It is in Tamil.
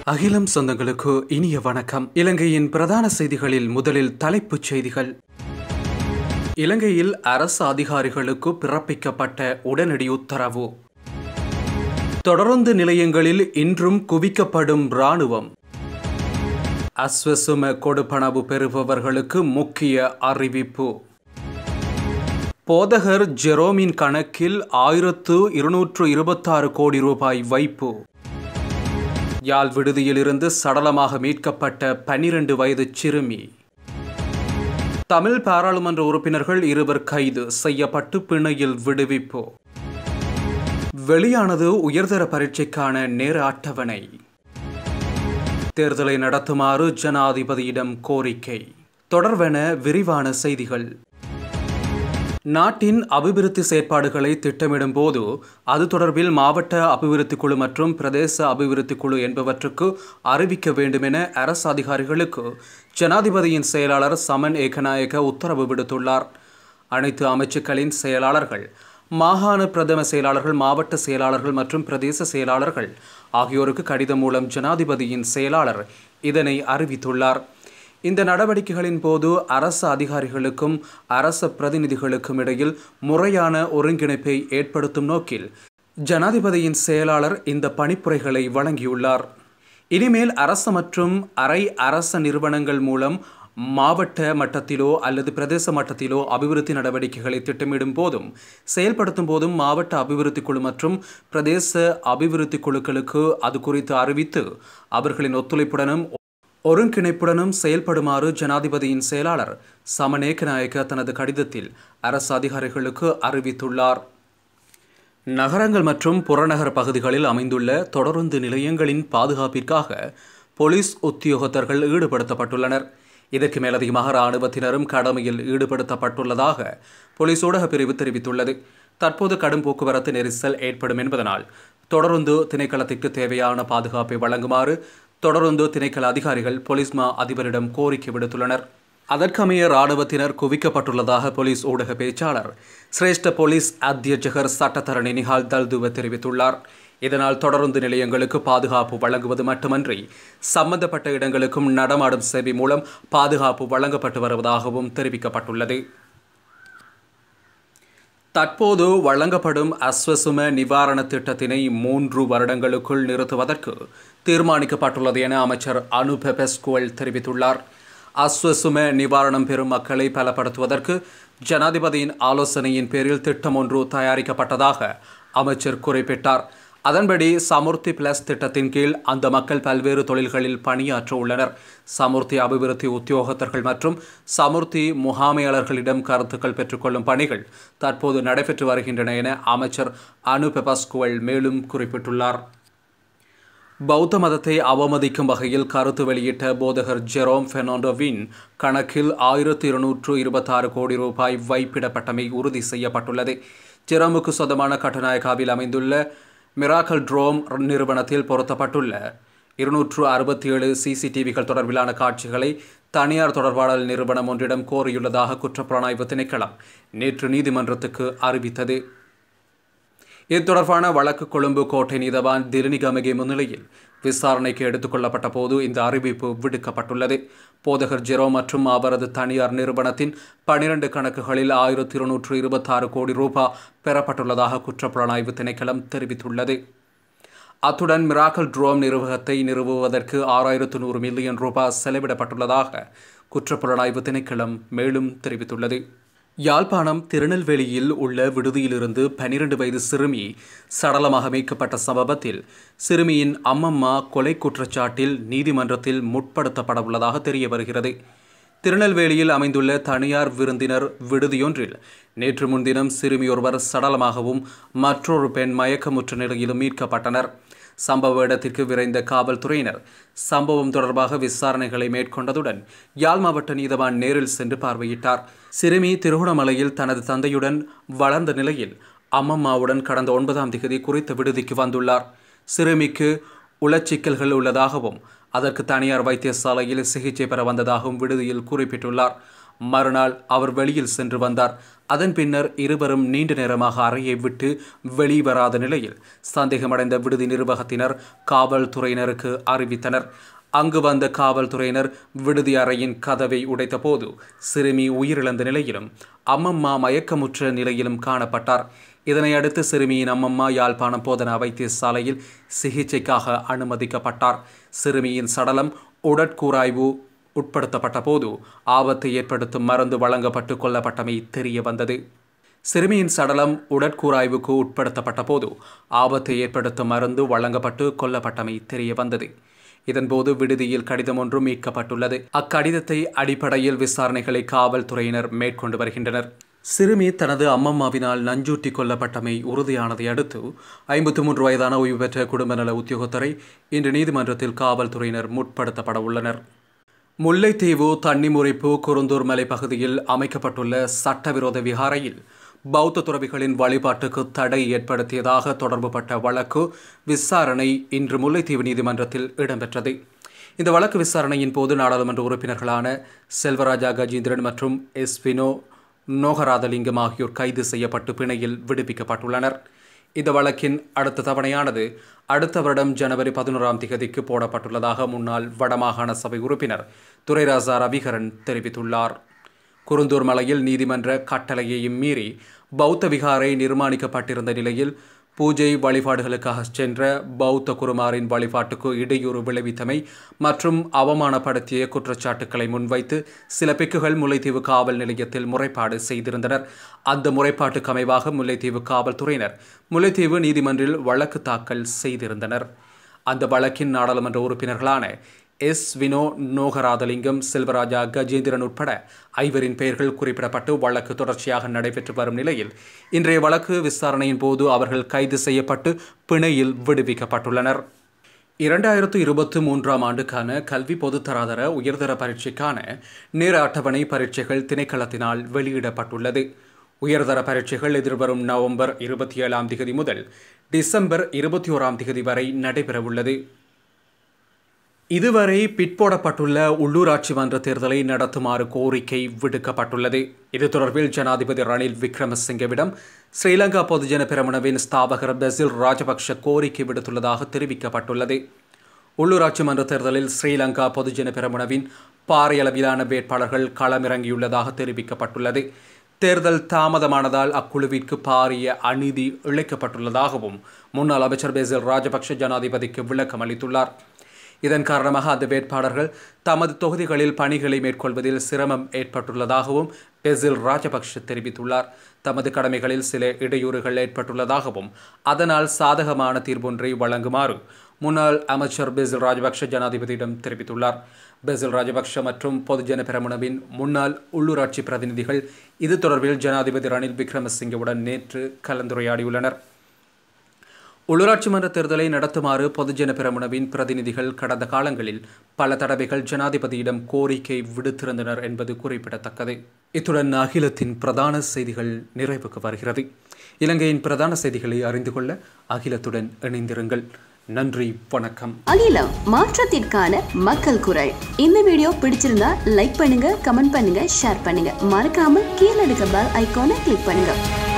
அகிலம் சொந்தங்களுக்கு இனிய வணக்கம் இலங்கையின் பிரதான செய்திகளில் முதலில் தலைப்புச் செய்திகள் இலங்கையில் அரசு அதிகாரிகளுக்கு பிறப்பிக்கப்பட்ட உடனடி உத்தரவு தொடர்ந்து நிலையங்களில் இன்றும் குவிக்கப்படும் இராணுவம் அஸ்வசும கொடுப்பனவு பெறுபவர்களுக்கு முக்கிய அறிவிப்பு போதகர் ஜெரோமின் கணக்கில் ஆயிரத்து இருநூற்று இருபத்தாறு கோடி ரூபாய் வைப்பு யாழ் விடுதியிலிருந்து சடலமாக மீட்கப்பட்ட பனிரெண்டு வயது சிறுமி தமிழ் பாராளுமன்ற உறுப்பினர்கள் இருவர் கைது செய்யப்பட்டு பிணையில் விடுவிப்பு வெளியானது உயர்தர பரீட்சைக்கான நேர அட்டவணை தேர்தலை நடத்துமாறு ஜனாதிபதியிடம் கோரிக்கை தொடர்வென விரிவான செய்திகள் நாட்டின் அபிவிருத்தி செயற்பாடுகளை திட்டமிடும் போது அது தொடர்பில் மாவட்ட அபிவிருத்தி குழு மற்றும் பிரதேச அபிவிருத்தி குழு என்பவற்றுக்கு அறிவிக்க வேண்டும் என அரசு அதிகாரிகளுக்கு ஜனாதிபதியின் செயலாளர் சமன் ஏகநாயக உத்தரவு விடுத்துள்ளார் அனைத்து அமைச்சுக்களின் செயலாளர்கள் மாகாண பிரதம செயலாளர்கள் மாவட்ட செயலாளர்கள் மற்றும் பிரதேச செயலாளர்கள் ஆகியோருக்கு கடிதம் மூலம் ஜனாதிபதியின் செயலாளர் இதனை அறிவித்துள்ளார் இந்த நடவடிக்கைகளின் போது அரசு அதிகாரிகளுக்கும் அரச பிரதிநிதிகளுக்கும் இடையில் முறையான ஒருங்கிணைப்பை ஏற்படுத்தும் நோக்கில் ஜனாதிபதியின் செயலாளர் இந்த பணிப்புரைகளை வழங்கியுள்ளார் இனிமேல் அரச மற்றும் அரை அரச நிறுவனங்கள் மூலம் மாவட்ட மட்டத்திலோ அல்லது பிரதேச மட்டத்திலோ அபிவிருத்தி நடவடிக்கைகளை திட்டமிடும் போதும் செயல்படுத்தும் போதும் மாவட்ட அபிவிருத்தி குழு மற்றும் பிரதேச அபிவிருத்தி குழுக்களுக்கு அது குறித்து அறிவித்து அவர்களின் ஒத்துழைப்புடனும் ஒருங்கிணைப்புடனும் செயல்படுமாறு ஜனாதிபதியின் செயலாளர் சமநேகநாயக்க தனது கடிதத்தில் அரசு அதிகாரிகளுக்கு அறிவித்துள்ளார் நகரங்கள் மற்றும் புறநகர் பகுதிகளில் அமைந்துள்ள தொடருந்து நிலையங்களின் பாதுகாப்பிற்காக போலீஸ் உத்தியோகத்தர்கள் ஈடுபடுத்தப்பட்டுள்ளனர் இதற்கு மேலதிகமாக இராணுவத்தினரும் கடமையில் ஈடுபடுத்தப்பட்டுள்ளதாக போலீஸ் ஊடக பிரிவு தெரிவித்துள்ளது தற்போது கடும் போக்குவரத்து நெரிசல் ஏற்படும் என்பதனால் தொடருந்து திணைக்களத்திற்கு தேவையான பாதுகாப்பை வழங்குமாறு தொடர்ந்து திணைக்கள அதிகாரிகள் போலீஸ் மா அதிபரிடம் கோரிக்கை விடுத்துள்ளனர் அதற்கமைய இராணுவத்தினர் குவிக்கப்பட்டுள்ளதாக போலீஸ் ஊடக பேச்சாளர் சிரேஷ்ட போலீஸ் அத்தியட்சகர் சட்டத்தரணி நிஹால் தல்துவ தெரிவித்துள்ளார் இதனால் தொடருந்து நிலையங்களுக்கு பாதுகாப்பு வழங்குவது மட்டுமன்றி சம்பந்தப்பட்ட இடங்களுக்கும் நடமாடும் சேவை மூலம் பாதுகாப்பு வழங்கப்பட்டு வருவதாகவும் தெரிவிக்கப்பட்டுள்ளது தற்போது வழங்கப்படும் அஸ்வசும நிவாரண திட்டத்தினை மூன்று வருடங்களுக்குள் நிறுத்துவதற்கு தீர்மானிக்கப்பட்டுள்ளது என அமைச்சர் அனு பெபெஸ்குவல் தெரிவித்துள்ளார் அஸ்வசும நிவாரணம் பெறும் மக்களை பலப்படுத்துவதற்கு ஜனாதிபதியின் ஆலோசனையின் பேரில் திட்டம் ஒன்று தயாரிக்கப்பட்டதாக அமைச்சர் குறிப்பிட்டார் அதன்படி சமுர்த்தி பிளஸ் திட்டத்தின் கீழ் அந்த மக்கள் பல்வேறு தொழில்களில் பணியாற்ற உள்ளனர் சமுர்த்தி அபிவிருத்தி உத்தியோகத்தர்கள் மற்றும் சமுர்த்தி முகாமையாளர்களிடம் கருத்துக்கள் பெற்றுக்கொள்ளும் பணிகள் தற்போது நடைபெற்று வருகின்றன என அமைச்சர் அனு பெபாஸ்குவல் மேலும் குறிப்பிட்டுள்ளார் பௌத்த மதத்தை அவமதிக்கும் வகையில் கருத்து வெளியிட்ட போதகர் ஜெரோம் பெர்னாண்டோவின் கணக்கில் ஆயிரத்தி இருநூற்று இருபத்தாறு கோடி ரூபாய் வைப்பிடப்பட்டமை உறுதி செய்யப்பட்டுள்ளது ஜெரோமுக்கு சொந்தமான கட்டநாயக்காவில் அமைந்துள்ள மிராக்கல் ட்ரோம் நிறுவனத்தில் பொருத்தப்பட்டுள்ள இருநூற்று அறுபத்தி ஏழு சிசிடிவிகள் தொடர்பிலான காட்சிகளை தனியார் தொடர்பாடல் நிறுவனம் ஒன்றிடம் கோரியுள்ளதாக குற்றப்புலனாய்வு திணைக்களம் நேற்று நீதிமன்றத்துக்கு அறிவித்தது இது தொடர்பான வழக்கு கொழும்பு கோட்டை நீதவான் திருநிகமகே முன்னிலையில் விசாரணைக்கு எடுத்துக் கொள்ளப்பட்ட போது இந்த அறிவிப்பு விடுக்கப்பட்டுள்ளது போதகர் ஜெரோ மற்றும் அவரது தனியார் நிறுவனத்தின் பனிரண்டு கணக்குகளில் ஆயிரத்தி இருநூற்று இருபத்தாறு கோடி ரூபாய் பெறப்பட்டுள்ளதாக குற்றப்புலனாய்வு திணைக்களம் தெரிவித்துள்ளது அத்துடன் மிராக்கல் ட்ரோம் நிர்வாகத்தை நிறுவுவதற்கு ஆறாயிரத்து நூறு மில்லியன் ரூபாய் செலவிடப்பட்டுள்ளதாக குற்றப்புலனாய்வு திணைக்களம் மேலும் தெரிவித்துள்ளது யாழ்ப்பாணம் திருநெல்வேலியில் உள்ள விடுதியிலிருந்து பனிரெண்டு வயது சிறுமி சடலமாக மீட்கப்பட்ட சம்பவத்தில் சிறுமியின் அம்மம்மா கொலை குற்றச்சாட்டில் நீதிமன்றத்தில் முற்படுத்தப்பட உள்ளதாக தெரிய வருகிறது திருநெல்வேலியில் அமைந்துள்ள தனியார் விருந்தினர் விடுதியொன்றில் நேற்று முன்தினம் சிறுமியொருவர் சடலமாகவும் மற்றொரு பெண் மயக்கமுற்ற நிலையிலும் மீட்கப்பட்டனர் சம்பவ இடத்திற்கு விரைந்த காவல்துறையினர் சம்பவம் தொடர்பாக விசாரணைகளை மேற்கொண்டதுடன் யாழ் மாவட்ட நீதவான் நேரில் சென்று பார்வையிட்டார் சிறுமி திருகோணமலையில் தனது தந்தையுடன் வளர்ந்த நிலையில் அம்மம்மாவுடன் கடந்த ஒன்பதாம் திகதி குறித்த விடுதிக்கு வந்துள்ளார் சிறுமிக்கு உளச்சிக்கல்கள் உள்ளதாகவும் அதற்கு தனியார் வைத்தியசாலையில் சிகிச்சை பெற வந்ததாகவும் விடுதியில் குறிப்பிட்டுள்ளார் மறுநாள் அவர் வெளியில் சென்று வந்தார் அதன் பின்னர் இருவரும் நீண்ட நேரமாக அறையை விட்டு வெளிவராத நிலையில் சந்தேகமடைந்த விடுதி நிர்வாகத்தினர் காவல்துறையினருக்கு அறிவித்தனர் அங்கு வந்த காவல்துறையினர் விடுதி அறையின் கதவை உடைத்தபோது சிறுமி உயிரிழந்த நிலையிலும் அம்மம்மா மயக்கமுற்ற நிலையிலும் காணப்பட்டார் இதனை அடுத்து சிறுமியின் அம்மம்மா யாழ்ப்பாணம் போதனா வைத்தியசாலையில் சிகிச்சைக்காக அனுமதிக்கப்பட்டார் சிறுமியின் சடலம் உடற்கூராய்வு உட்படுத்தப்பட்ட போது ஆபத்தை ஏற்படுத்தும் மருந்து வழங்கப்பட்டு கொல்லப்பட்டமை தெரிய வந்தது சிறுமியின் சடலம் உடற்கூராய்வுக்கு உட்படுத்தப்பட்ட போது ஆபத்தை ஏற்படுத்தும் மருந்து வழங்கப்பட்டு கொல்லப்பட்டமை தெரிய வந்தது இதன்போது விடுதியில் கடிதம் ஒன்றும் மீட்கப்பட்டுள்ளது அக்கடிதத்தை அடிப்படையில் விசாரணைகளை காவல்துறையினர் மேற்கொண்டு வருகின்றனர் சிறுமி தனது அம்மம்மாவினால் நஞ்சூட்டி கொல்லப்பட்டமை உறுதியானதை அடுத்து ஐம்பத்தி மூன்று வயதான ஓய்வு பெற்ற குடும்ப நல உத்தியோகத்தரை இன்று நீதிமன்றத்தில் காவல்துறையினர் முற்படுத்தப்பட உள்ளனர் முல்லைத்தீவு தன்னிமுறைப்பு குருந்தூர் மலை பகுதியில் அமைக்கப்பட்டுள்ள சட்டவிரோத விகாரையில் பௌத்த துறவிகளின் வழிபாட்டுக்கு தடை ஏற்படுத்தியதாக தொடர்புபட்ட வழக்கு விசாரணை இன்று முல்லைத்தீவு நீதிமன்றத்தில் இடம்பெற்றது இந்த வழக்கு விசாரணையின் போது நாடாளுமன்ற உறுப்பினர்களான செல்வராஜா கஜேந்திரன் மற்றும் எஸ் வினோ நோகராதலிங்கம் ஆகியோர் கைது செய்யப்பட்டு பிணையில் விடுவிக்கப்பட்டுள்ளனர் இந்த வழக்கின் அடுத்த தவணையானது அடுத்த வருடம் ஜனவரி பதினோராம் திகதிக்கு போடப்பட்டுள்ளதாக முன்னாள் வடமாகாண சபை உறுப்பினர் துரைராசா ரவிகரன் தெரிவித்துள்ளார் குருந்தூர் மலையில் நீதிமன்ற கட்டளையையும் மீறி பௌத்த விகாரை நிர்மாணிக்கப்பட்டிருந்த நிலையில் பூஜை வழிபாடுகளுக்காக சென்ற பௌத்த குருமாரின் வழிபாட்டுக்கு இடையூறு விளைவித்தமை மற்றும் அவமானப்படுத்திய குற்றச்சாட்டுக்களை முன்வைத்து சில பிக்குகள் முல்லைத்தீவு காவல் நிலையத்தில் முறைப்பாடு செய்திருந்தனர் அந்த முறைப்பாட்டுக்கு அமைவாக முல்லைத்தீவு காவல்துறையினர் முல்லைத்தீவு நீதிமன்றில் வழக்கு தாக்கல் செய்திருந்தனர் அந்த வழக்கின் நாடாளுமன்ற உறுப்பினர்களான எஸ் வினோ நோகராதலிங்கம் செல்வராஜா கஜேந்திரன் உட்பட ஐவரின் பெயர்கள் குறிப்பிடப்பட்டு வழக்கு தொடர்ச்சியாக நடைபெற்று வரும் நிலையில் இன்றைய வழக்கு விசாரணையின் போது அவர்கள் கைது செய்யப்பட்டு பிணையில் விடுவிக்கப்பட்டுள்ளனர் இரண்டாயிரத்து இருபத்தி மூன்றாம் ஆண்டுக்கான கல்வி பொதுத்தராதர உயர்தர பரீட்சைக்கான நேர அட்டவணை பரீட்சைகள் திணைக்களத்தினால் வெளியிடப்பட்டுள்ளது உயர்தர பரீட்சைகள் எதிர்வரும் நவம்பர் இருபத்தி ஏழாம் திகதி முதல் டிசம்பர் இருபத்தி ஓராம் திகதி வரை நடைபெறவுள்ளது இதுவரை பிற்போடப்பட்டுள்ள உள்ளூராட்சி மன்ற தேர்தலை நடத்துமாறு கோரிக்கை விடுக்கப்பட்டுள்ளது இது தொடர்பில் ஜனாதிபதி ரணில் விக்ரமசிங்கவிடம் ஸ்ரீலங்கா பொதுஜன பெரமுனவின் ஸ்தாபகர் பெசில் ராஜபக்ஷ கோரிக்கை விடுத்துள்ளதாக தெரிவிக்கப்பட்டுள்ளது உள்ளூராட்சி மன்ற தேர்தலில் ஸ்ரீலங்கா பொதுஜன பெரமுனவின் பாரியளவிலான வேட்பாளர்கள் களமிறங்கியுள்ளதாக தெரிவிக்கப்பட்டுள்ளது தேர்தல் தாமதமானதால் அக்குழுவிற்கு பாரிய அநீதி இழைக்கப்பட்டுள்ளதாகவும் முன்னாள் அமைச்சர் பேசில் ராஜபக்ஷ ஜனாதிபதிக்கு விளக்கம் அளித்துள்ளார் இதன் காரணமாக அந்த வேட்பாளர்கள் தமது தொகுதிகளில் பணிகளை மேற்கொள்வதில் சிரமம் ஏற்பட்டுள்ளதாகவும் பெசில் ராஜபக்ஷ தெரிவித்துள்ளார் தமது கடமைகளில் சில இடையூறுகள் ஏற்பட்டுள்ளதாகவும் அதனால் சாதகமான தீர்வொன்றை வழங்குமாறு முன்னாள் அமைச்சர் பெசில் ராஜபக்ஷ ஜனாதிபதியிடம் தெரிவித்துள்ளார் பெசில் ராஜபக்ஷ மற்றும் பொதுஜன பெரமுனவின் முன்னாள் உள்ளூராட்சி பிரதிநிதிகள் இது தொடர்பில் ஜனாதிபதி ரணில் விக்ரமசிங்கவுடன் நேற்று கலந்துரையாடியுள்ளனர் உள்ளூராட்சி மன்ற தேர்தலை நடத்துமாறு பொதுஜன பெரமுனவின் பிரதிநிதிகள் கடந்த காலங்களில் பல தடவைகள் ஜனாதிபதியிடம் கோரிக்கை விடுத்திருந்தனர் என்பது குறிப்பிடத்தக்கது இத்துடன் அகிலத்தின் பிரதான செய்திகள் நிறைவுக்கு வருகிறது இலங்கையின் பிரதான செய்திகளை அறிந்து கொள்ள அகிலத்துடன் இணைந்திருங்கள் நன்றி வணக்கம் அகிலம் மாற்றத்திற்கான மக்கள் குரல் இந்த வீடியோ பிடிச்சிருந்தா லைக் பண்ணுங்க கமெண்ட் பண்ணுங்க ஷேர் பண்ணுங்க மறக்காம கீழே இருக்க பெல் ஐகானை கிளிக் பண்ணுங்க